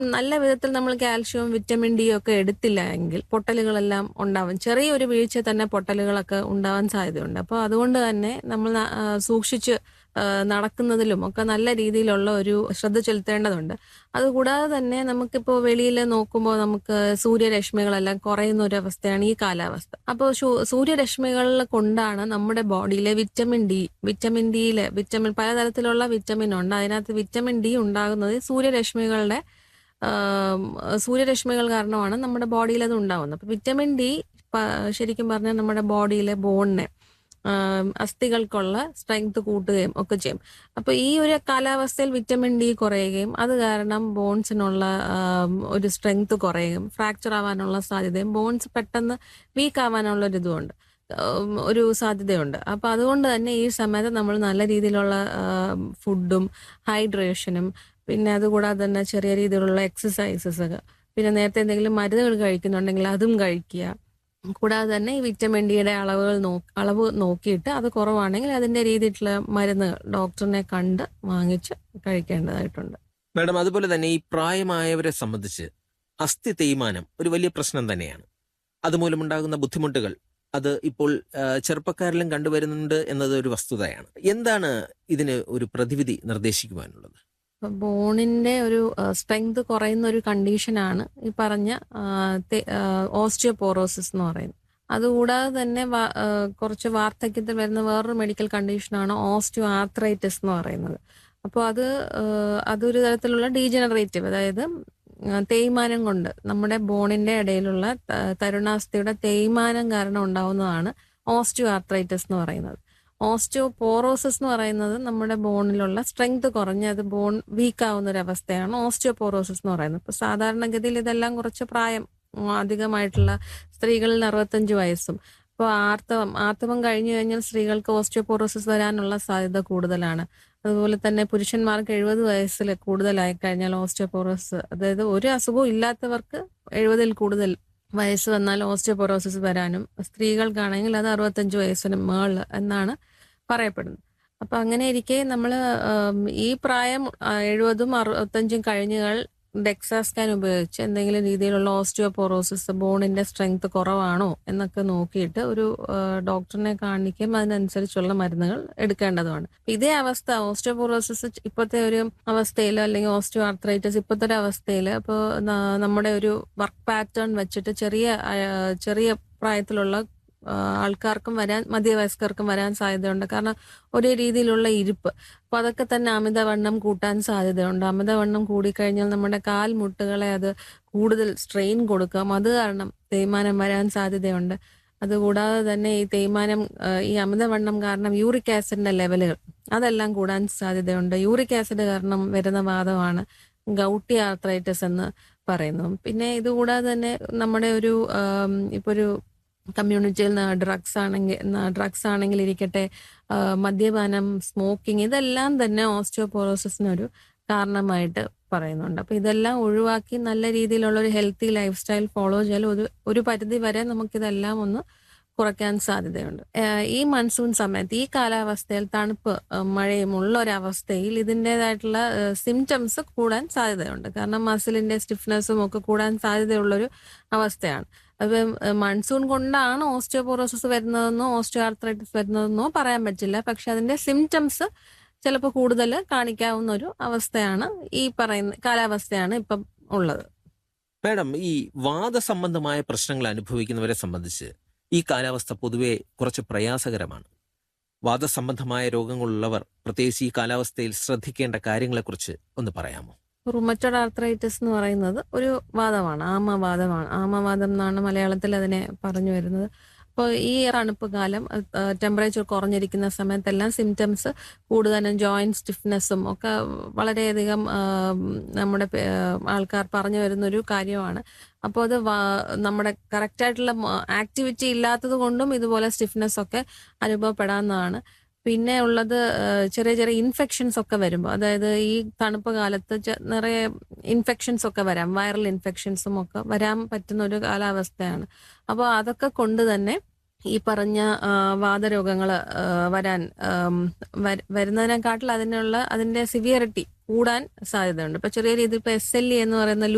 നല്ല വിധത്തിൽ നമ്മൾ കാൽഷ്യവും വിറ്റമിൻ ഡി ഒക്കെ എടുത്തില്ല എങ്കിൽ പൊട്ടലുകളെല്ലാം ഉണ്ടാവും ചെറിയൊരു വീഴ്ച തന്നെ പൊട്ടലുകളൊക്കെ ഉണ്ടാവാൻ സാധ്യതയുണ്ട് അപ്പോൾ അതുകൊണ്ട് തന്നെ നമ്മൾ ന- ആ, സൂക്ഷിച്ച് ആ, നടക്കുന്നതിലും ഒക്കെ നല്ല രീതിയിലുള്ള ഒരു ശ്രദ്ധ ചെലുത്തേണ്ടതുണ്ട് അതുകൂടാതെ തന്നെ നമുക്കിപ്പോൾ വെളിയിൽ നോക്കുമ്പോൾ നമുക്ക് സൂര്യരശ്മികളെല്ലാം കുറയുന്ന ഒരു അവസ്ഥയാണ് ഈ കാലാവസ്ഥ അപ്പോൾ സൂര്യരശ്മികൾ കൊണ്ടാണ് നമ്മുടെ ബോഡിയിലെ വിറ്റമിൻ ഡി വിറ്റമിൻ ഡിയിലെ വിറ്റമിൻ പലതരത്തിലുള്ള വിറ്റമിൻ ഉണ്ട് അതിനകത്ത് വിറ്റമിൻ ഡി ഉണ്ടാകുന്നത് സൂര്യരശ്മികളുടെ ആം, സൂര്യരശ്മികൾ കാരണമാണ് നമ്മുടെ ബോഡിയിൽ അത് ഉണ്ടാകുന്നത് അപ്പൊ വിറ്റമിൻ ഡി പ- ശരിക്കും പറഞ്ഞാൽ നമ്മുടെ ബോഡിയിലെ ബോണിനെ ആം, അസ്ഥികൾക്കുള്ള സ്ട്രെങ്ത് കൂട്ടുകയും ഒക്കെ ചെയ്യും അപ്പൊ ഈ ഒരു കാലാവസ്ഥയിൽ വിറ്റമിൻ ഡി കുറയുകയും അത് കാരണം ബോൺസിനുള്ള ആം, ഒരു സ്ട്രെങ്ത് കുറയുകയും ഫ്രാക്ചർ ആവാനുള്ള സാധ്യതയും ബോൺസ് പെട്ടെന്ന് വീക്ക് ആവാനുള്ള ഒരു ഇതുമുണ്ട് ഉം, ഒരു സാധ്യതയുണ്ട് അപ്പൊ അതുകൊണ്ട് തന്നെ ഈ സമയത്ത് നമ്മൾ നല്ല രീതിയിലുള്ള ഫുഡും ഹൈഡ്രേഷനും പിന്നെ അതുകൂടാതെ തന്നെ ചെറിയ രീതിയിലുള്ള എക്സസൈസസ് ഒക്കെ പിന്നെ നേരത്തെ എന്തെങ്കിലും മരുന്നുകൾ കഴിക്കുന്നുണ്ടെങ്കിൽ അതും കഴിക്കുക കൂടാതെ തന്നെ ഈ വിറ്റമിൻ ഡിയുടെ അളവുകൾ നോ അളവ് നോക്കിയിട്ട് അത് കുറവാണെങ്കിൽ അതിന്റെ രീതിയിലുള്ള മരുന്നുകൾ ഡോക്ടറിനെ കണ്ട് വാങ്ങിച്ച് കഴിക്കേണ്ടതായിട്ടുണ്ട് മാഡം അതുപോലെ തന്നെ ഈ പ്രായമായവരെ സംബന്ധിച്ച് അസ്ഥി തേയ്മാനം ഒരു വലിയ പ്രശ്നം തന്നെയാണ് അതുമൂലമുണ്ടാകുന്ന ബുദ്ധിമുട്ടുകൾ അത് ഇപ്പോൾ ആ, ചെറുപ്പക്കാരിലും കണ്ടുവരുന്നുണ്ട് എന്നത് ഒരു വസ്തുതയാണ് എന്താണ് ഇതിന് ഒരു പ്രതിവിധി നിർദ്ദേശിക്കുവാനുള്ളത് ഇപ്പൊ ബോണിന്റെ ഒരു സ്ട്രെങ്ത് കുറയുന്ന ഒരു കണ്ടീഷനാണ് ഈ പറഞ്ഞ ഓസ്റ്റിയോപോറോസിസ് എന്ന് പറയുന്നത് അതുകൂടാതെ തന്നെ വ- ആ, കുറച്ച് വാർദ്ധക്യത്തിൽ വരുന്ന വേറൊരു മെഡിക്കൽ കണ്ടീഷനാണ് ഓസ്റ്റിയോ ആർത്രൈറ്റിസ് എന്ന് പറയുന്നത് അപ്പോൾ അത് ആ, അതൊരു തരത്തിലുള്ള ഡീജനറേറ്റീവ് അതായത് ആ, തേയ്മാനം കൊണ്ട് നമ്മുടെ ബോണിന്റെ ഇടയിലുള്ള ത- തരുണാസ്ഥിയുടെ തേയ്മാനം കാരണം ഉണ്ടാവുന്നതാണ് ഓസ്റ്റിയോ ആർത്രൈറ്റിസ് എന്ന് പറയുന്നത് ഓസ്റ്റിയോപോറോസിസ് എന്ന് പറയുന്നത് നമ്മുടെ ബോണിലുള്ള സ്ട്രെങ്ത് കുറഞ്ഞ് അത് ബോൺ വീക്ക് ആവുന്ന ഒരു അവസ്ഥയാണ് ഓസ്റ്റിയോപോറോസിസ് എന്ന് പറയുന്നത് ഇപ്പൊ സാധാരണഗതിയിൽ ഇതെല്ലാം കുറച്ച് പ്രായം ഉം, അധികമായിട്ടുള്ള സ്ത്രീകളിൽ അറുപത്തഞ്ച് വയസ്സും ഇപ്പോൾ ആർത്തവം ആർത്തവം കഴിഞ്ഞു കഴിഞ്ഞാൽ സ്ത്രീകൾക്ക് ഓസ്റ്റിയോപോറോസിസ് വരാനുള്ള സാധ്യത കൂടുതലാണ് അതുപോലെ തന്നെ പുരുഷന്മാർക്ക് എഴുപത് വയസ്സിൽ കൂടുതലായി കഴിഞ്ഞാൽ ഓസ്റ്റിയോപോറോസിസ് അതായത് ഒരു അസുഖവും ഇല്ലാത്തവർക്ക് എഴുപതിൽ കൂടുതൽ വയസ്സ് വന്നാൽ ഓസ്റ്റിയോപൊറോസിസ് വരാനും സ്ത്രീകൾക്കാണെങ്കിൽ അത് അറുപത്തഞ്ച് വയസ്സിന് മേളിൽ എന്നാണ് പറയപ്പെടുന്നത് അപ്പൊ അങ്ങനെ ഇരിക്കെ നമ്മൾ ഈ പ്രായം ആ, എഴുപതും അറുപത്തഞ്ചും കഴിഞ്ഞുകൾ ഡെക്സാ സ്കാൻ ഉപയോഗിച്ച് എന്തെങ്കിലും രീതിയിലുള്ള ഓസ്റ്റിയോപൊറോസിസ് ബോണിന്റെ സ്ട്രെങ്ത് കുറവാണോ എന്നൊക്കെ നോക്കിയിട്ട് ഒരു ആ, ഡോക്ടറിനെ കാണിക്കുകയും അതിനനുസരിച്ചുള്ള മരുന്നുകൾ എടുക്കേണ്ടതുമാണ് അപ്പൊ ഇതേ അവസ്ഥ ഓസ്റ്റിയോപൊറോസിസ് ഇപ്പോഴത്തെ ഒരു അവസ്ഥയിൽ അല്ലെങ്കിൽ ഓസ്റ്റിയോ ആർത്രൈറ്റിസ് ഇപ്പോഴത്തെ ഒരു അവസ്ഥയിൽ ഇപ്പോൾ നമ്മുടെ ഒരു വർക്ക് പാറ്റേൺ വെച്ചിട്ട് ചെറിയ ആ, ചെറിയ പ്രായത്തിലുള്ള ആ, ആൾക്കാർക്കും വരാൻ മധ്യവയസ്കർക്കും വരാൻ സാധ്യതയുണ്ട് കാരണം ഒരേ രീതിയിലുള്ള ഇരിപ്പ് അപ്പൊ അതൊക്കെ തന്നെ അമിതവണ്ണം കൂട്ടാൻ സാധ്യതയുണ്ട് അമിതവണ്ണം കൂടിക്കഴിഞ്ഞാൽ നമ്മുടെ കാൽമുട്ടുകളെ അത് കൂടുതൽ സ്ട്രെയിൻ കൊടുക്കാം അത് കാരണം തേയ്മാനം വരാൻ സാധ്യതയുണ്ട് അതുകൂടാതെ തന്നെ ഈ തേയ്മാനം ആ, ഈ അമിതവണ്ണം കാരണം യൂറിക് ആസിഡിന്റെ ലെവലുകൾ അതെല്ലാം കൂടാൻ സാധ്യതയുണ്ട് യൂറിക് ആസിഡ് കാരണം വരുന്ന വാദമാണ് ഗൗട്ടി ആർത്രൈറ്റിസ് എന്ന് പറയുന്നു പിന്നെ ഇതുകൂടാതെ തന്നെ നമ്മുടെ ഒരു ആം, ഇപ്പൊ ഒരു കമ്മ്യൂണിറ്റിയിൽ ഡ്രഗ്സ് ആണെങ്കിൽ ഡ്രഗ്സ് ആണെങ്കിൽ ഇരിക്കട്ടെ ആ, മദ്യപാനം സ്മോക്കിംഗ് ഇതെല്ലാം തന്നെ ഓസ്റ്റിയോപോറോസിസിനൊരു കാരണമായിട്ട് പറയുന്നുണ്ട് അപ്പൊ ഇതെല്ലാം ഒഴിവാക്കി നല്ല രീതിയിലുള്ള ഒരു ഹെൽത്തി ലൈഫ് സ്റ്റൈൽ ഫോളോ ചെയ്താൽ ഒരു ഒരു പരിധി വരെ നമുക്കിതെല്ലാം ഒന്ന് കുറയ്ക്കാൻ സാധ്യതയുണ്ട് ഏഹ് ഈ മൺസൂൺ സമയത്ത് ഈ കാലാവസ്ഥയിൽ തണുപ്പ് ഏഹ് മഴയും ഉള്ള ഒരവസ്ഥയിൽ ഇതിൻ്റെതായിട്ടുള്ള സിംറ്റംസ് കൂടാൻ സാധ്യതയുണ്ട് കാരണം മസിലിന്റെ സ്റ്റിഫ്നെസ്സും ഒക്കെ കൂടാൻ സാധ്യതയുള്ളൊരു അവസ്ഥയാണ് അത് മൺസൂൺ കൊണ്ടാണ് ഓസ്റ്റിയോപോറോസിസ് വരുന്നതെന്നോ ഓസ്റ്റിയോ ആർത്രൈറ്റിസ് വരുന്നതെന്നോ പറയാൻ പറ്റില്ല പക്ഷെ അതിന്റെ സിംറ്റംസ് ചിലപ്പോൾ കൂടുതൽ കാണിക്കാവുന്ന ഒരു അവസ്ഥയാണ് ഈ പറയുന്ന കാലാവസ്ഥയാണ് ഇപ്പം ഉള്ളത് മാഡം ഈ വാദസംബന്ധമായ പ്രശ്നങ്ങൾ അനുഭവിക്കുന്നവരെ സംബന്ധിച്ച് ഈ കാലാവസ്ഥ പൊതുവെ കുറച്ച് പ്രയാസകരമാണ് വാദസംബന്ധമായ രോഗങ്ങളുള്ളവർ പ്രത്യേകിച്ച് ഈ കാലാവസ്ഥയിൽ ശ്രദ്ധിക്കേണ്ട കാര്യങ്ങളെക്കുറിച്ച് ഒന്ന് പറയാമോ റുമറ്റോഡ് ആർത്രൈറ്റിസ് എന്ന് പറയുന്നത് ഒരു വാദമാണ് ആമവാദമാണ് ആമവാദം എന്നാണ് മലയാളത്തിൽ അതിനെ പറഞ്ഞു വരുന്നത് അപ്പോൾ ഈ തണുപ്പ് കാലം ടെമ്പറേച്ചർ കുറഞ്ഞിരിക്കുന്ന സമയത്തെല്ലാം സിംറ്റംസ് കൂടുതലും ജോയിന്റ് സ്റ്റിഫ്നെസ്സും ഒക്കെ വളരെയധികം ആ, നമ്മുടെ പേ- ആൾക്കാർ പറഞ്ഞു വരുന്നൊരു കാര്യമാണ് അപ്പോൾ അത് വാ- നമ്മുടെ കറക്റ്റായിട്ടുള്ള ആക്ടിവിറ്റി ഇല്ലാത്തത് കൊണ്ടും ഇതുപോലെ സ്റ്റിഫ്നെസ് ഒക്കെ അനുഭവപ്പെടാവുന്നതാണ് പിന്നെ ഉള്ളത് ആ, ചെറിയ ചെറിയ ഇൻഫെക്ഷൻസ് ഒക്കെ വരുമ്പോൾ അതായത് ഈ തണുപ്പ് കാലത്ത് ചെ- നിറയെ ഇൻഫെക്ഷൻസ് ഒക്കെ വരാം വൈറൽ ഇൻഫെക്ഷൻസും ഒക്കെ വരാൻ പറ്റുന്ന ഒരു കാലാവസ്ഥയാണ് അപ്പോൾ അതൊക്കെ കൊണ്ട് തന്നെ ഈ പറഞ്ഞ ആ, വാതരോഗങ്ങൾ വരാൻ ആം, വര- വരുന്നതിനെക്കാട്ടിൽ അതിനുള്ള അതിന്റെ സിവിയറിറ്റി കൂടാൻ സാധ്യതയുണ്ട് ഇപ്പൊ ചെറിയ രീതിയിൽ ഇപ്പൊ എസ് എൽ ഇ എന്ന് പറയുന്ന